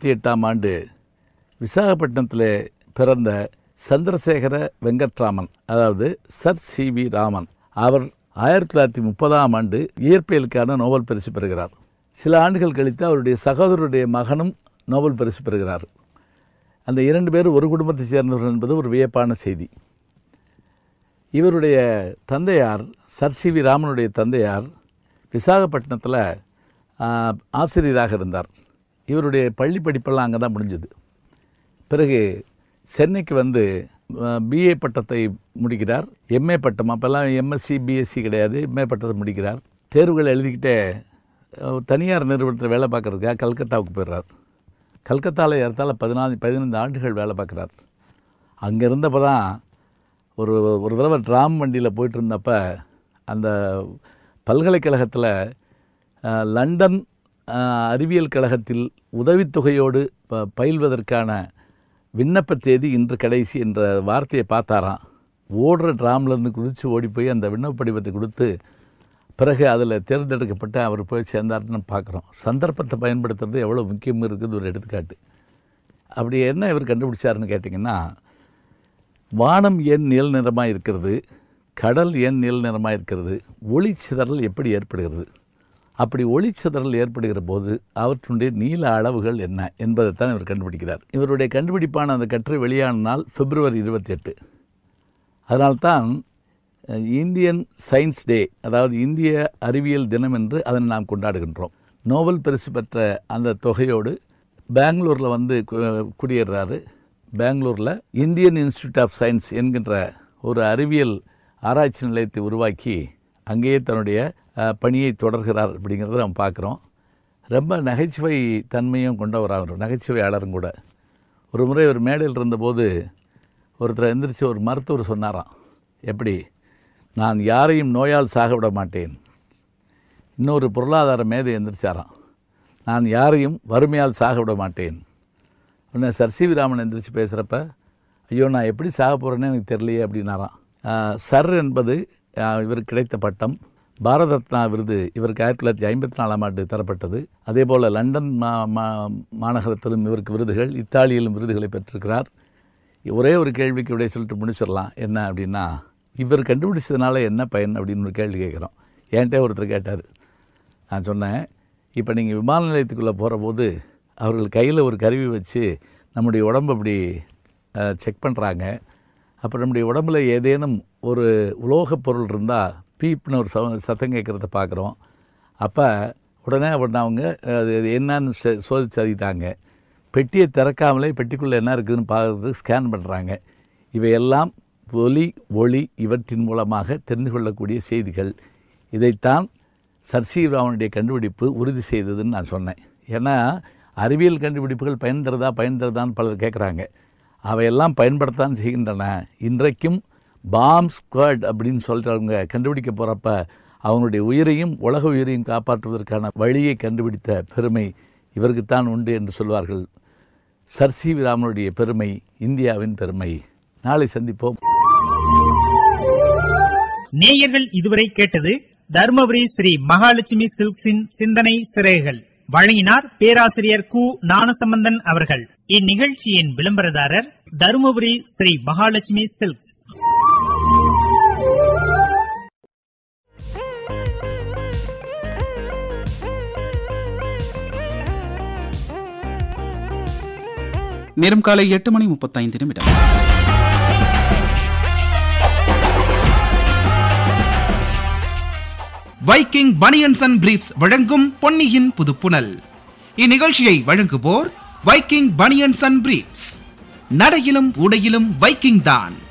இருபத்தி எட்டாம் ஆண்டு விசாகப்பட்டினத்தில் பிறந்த சந்திரசேகர வெங்கட்ராமன் அதாவது சர் சி வி ராமன் அவர் ஆயிரத்தி தொள்ளாயிரத்தி முப்பதாம் ஆண்டு இயற்பியலுக்கான நோபல் பரிசு பெறுகிறார் சில ஆண்டுகள் கழித்து அவருடைய சகோதரருடைய மகனும் நோபல் பரிசு பெறுகிறார் அந்த இரண்டு பேரும் ஒரு குடும்பத்தைச் சேர்ந்தவர்கள் என்பது ஒரு வியப்பான செய்தி இவருடைய தந்தையார் சர் சி வி ராமனுடைய தந்தையார் விசாகப்பட்டினத்தில் ஆஹ், ஆசிரியராக இருந்தார் இவருடைய பள்ளி படிப்பெல்லாம் அங்கே தான் முடிஞ்சது பிறகு சென்னைக்கு வந்து பிஏ பட்டத்தை முடிக்கிறார் எம்ஏ பட்டம் அப்போல்லாம் எம்எஸ்சி பிஎஸ்சி கிடையாது எம்ஏ பட்டத்தை முடிக்கிறார் தேர்வுகள் எழுதிக்கிட்டே அஹ், தனியார் நிறுவனத்தில் வேலை பார்க்கறதுக்காக கல்கத்தாவுக்கு போயிடுறார் கல்கத்தாவில் ஏறத்தாழ பதினாலு பதினைந்து ஆண்டுகள் வேலை பார்க்குறார் அங்கே இருந்தப்போ தான் ஒரு ஒரு தடவை ட்ராம் வண்டியில் போயிட்டு இருந்தப்ப அந்த பல்கலைக்கழகத்தில் அஹ், லண்டன் அஹ், அறிவியல் கழகத்தில் உதவித்தொகையோடு ப- பயில்வதற்கான விண்ணப்ப தேதி இன்று கடைசி என்ற வார்த்தையை பார்த்தாராம் ஓடுற ட்ராம்லேருந்து குதித்து ஓடி போய் அந்த விண்ணப்ப படிவத்தை கொடுத்து பிறகு அதில் தேர்ந்தெடுக்கப்பட்டு அவர் போய் சேர்ந்தாருன்னு பார்க்குறோம் சந்தர்ப்பத்தை பயன்படுத்துறது எவ்வளோ முக்கியம் இருக்குது ஒரு எடுத்துக்காட்டு அப்படி என்ன இவர் கண்டுபிடிச்சாருன்னு கேட்டிங்கன்னா வானம் ஏன் நீல நிறமாக இருக்கிறது கடல் ஏன் நீல நிறமாக இருக்கிறது ஒளி சிதறல் எப்படி ஏற்படுகிறது அப்படி ஒளி சிதறல் ஏற்படுகிற போது அவற்றுடைய நீள அளவுகள் என்ன என்பதைத்தான் இவர் கண்டுபிடிக்கிறார் இவருடைய கண்டுபிடிப்பான அந்த கட்டுரை வெளியான நாள் பிப்ரவரி இருபத்தி எட்டு அதனால்தான் அஹ், இந்தியன் சயின்ஸ் டே அதாவது இந்திய அறிவியல் தினம் என்று அதனை நாம் கொண்டாடுகின்றோம் நோபல் பரிசு பெற்ற அந்த தொகையோடு பெங்களூரில் வந்து கு- குடியேறாரு பெங்களூரில் இந்தியன் இன்ஸ்டியூட் ஆஃப் சயின்ஸ் என்கின்ற ஒரு அறிவியல் ஆராய்ச்சி நிலையத்தை உருவாக்கி அங்கேயே தன்னுடைய அஹ், பணியை தொடர்கிறார் அப்படிங்கிறத நம்ம பார்க்குறோம் ரொம்ப நகைச்சுவை தன்மையும் கொண்டவர் அவர் நகைச்சுவையாளரும் கூட ஒரு முறை ஒரு மேடையில் இருந்தபோது ஒருத்தர் எந்திரிச்சு ஒரு மருத்துவர் சொன்னாராம் எப்படி நான் யாரையும் நோயால் சாக விட மாட்டேன் இன்னொரு பொருளாதார மேதை எந்திரிச்சாராம் நான் யாரையும் வறுமையால் சாக விட மாட்டேன் உடனே சர் சி வி ராமன் எந்திரிச்சு பேசுகிறப்ப ஐயோ நான் எப்படி சாக போகிறேன்னு எனக்கு தெரியலையே அப்படின்னாராம் ஆஹ், சர் என்பது ஆஹ், இவருக்கு கிடைத்த பட்டம் பாரத ரத்னா விருது இவருக்கு ஆயிரத்தி தொள்ளாயிரத்தி ஐம்பத்தி நாலாம் ஆண்டு தரப்பட்டது அதே போல் லண்டன் மா மா மாநகரத்திலும் இவருக்கு விருதுகள் இத்தாலியிலும் விருதுகளை பெற்றிருக்கிறார் ஒரே ஒரு கேள்விக்கு விடைய சொல்லிட்டு முடிச்சிடலாம் என்ன அப்படின்னா இவர் கண்டுபிடிச்சதுனால என்ன பயன் அப்படின்னு ஒரு கேள்வி கேட்குறோம் என்கிட்ட ஒருத்தர் கேட்டார் நான் சொன்னேன் இப்போ நீங்கள் விமான நிலையத்துக்குள்ளே போகிற போது அவர்கள் கையில் ஒரு கருவி வச்சு நம்முடைய உடம்பு அப்படி செக் பண்ணுறாங்க அப்போ நம்முடைய உடம்புல ஏதேனும் ஒரு உலோகப் பொருள் இருந்தால் பீப்னு ஒரு சவ சத்தம் கேட்குறத பார்க்குறோம் அப்போ உடனே உடனே அவங்க அது அது என்னன்னு சே- சோதிச்சு அறிவித்தாங்க பெட்டியை திறக்காமலே பெட்டிக்குள்ளே என்ன இருக்குதுன்னு பார்க்கறதுக்கு ஸ்கேன் பண்ணுறாங்க இவையெல்லாம் ஒலி ஒளி இவற்றின் மூலமாக தெரிந்து கொள்ளக்கூடிய செய்திகள் இதைத்தான் சர் சி ராமனுடைய கண்டுபிடிப்பு உறுதி செய்ததுன்னு நான் சொன்னேன் ஏன்னா அறிவியல் கண்டுபிடிப்புகள் பயன் தருதா பயன் தருதான்னு பலர் கேட்குறாங்க அவையெல்லாம் பயன்படுத்தான் செய்கின்றன இன்றைக்கும் பாம் ஸ்குவாட் அப்படின்னு சொல்கிறவங்க கண்டுபிடிக்க போகிறப்ப அவங்களுடைய உயிரையும் உலக உயிரையும் காப்பாற்றுவதற்கான வழியை கண்டுபிடித்த பெருமை இவருக்குத்தான் உண்டு என்று சொல்வார்கள் சர் சி வி ராமனுடைய பெருமை இந்தியாவின் பெருமை நாளை சந்திப்போம் நேயர்கள் இதுவரை கேட்டது தருமபுரி ஸ்ரீ மகாலட்சுமி சில்க்ஸின் சிந்தனை சிறைகள் வழங்கினார் பேராசிரியர் கு ஞானசம்பந்தன் அவர்கள் இந்நிகழ்ச்சியின் விளம்பரதாரர் தருமபுரி ஸ்ரீ மகாலட்சுமி சில்க்ஸ் நேரம் காலை எட்டு மணி முப்பத்தைந்து நிமிடம் வைக்கிங் பனியன்ஸ் அண்ட் பிரீப்ஸ் வழங்கும் பொன்னியின் புதுப்புனல் இந்நிகழ்ச்சியை வழங்குவோர் வைக்கிங் பனியன்ஸ் அண்ட் பிரீப்ஸ் நடையிலும் உடையிலும் வைக்கிங் தான்